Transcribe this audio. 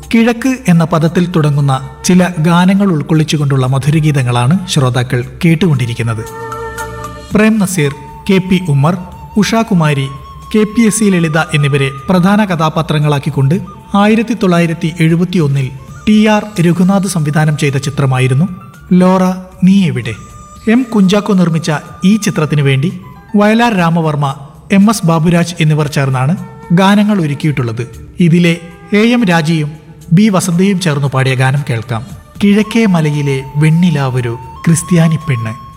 കിഴക്ക് എന്ന പദത്തിൽ തുടങ്ങുന്ന ചില ഗാനങ്ങൾ ഉൾക്കൊള്ളിച്ചുകൊണ്ടുള്ള മധുരഗീതങ്ങളാണ് ശ്രോതാക്കൾ കേട്ടുകൊണ്ടിരിക്കുന്നത് Prem Nazir K P Ummer Ushakumari K P S C Lalitha എന്നിവരെ പ്രധാന കഥാപാത്രങ്ങളാക്കിക്കൊണ്ട് ആയിരത്തി തൊള്ളായിരത്തി എഴുപത്തി ഒന്നിൽ ടി ആർ രഘുനാഥ് സംവിധാനം ചെയ്ത ചിത്രമായിരുന്നു ലോറ നീ എവിടെ എം കുഞ്ചാക്കോ നിർമ്മിച്ച ഈ ചിത്രത്തിനു വേണ്ടി വയലാർ രാമവർമ്മ എം എസ് ബാബുരാജ് എന്നിവർ ചേർന്നാണ് ഗാനങ്ങൾ ഒരുക്കിയിട്ടുള്ളത് ഇതിലെ എ എം രാജയും ബി വസന്തയും ചേർന്ന് പാടിയ ഗാനം കേൾക്കാം കിഴക്കേ മലയിലെ വെണ്ണിലാവൊരു ക്രിസ്ത്യാനി പെണ്ണ്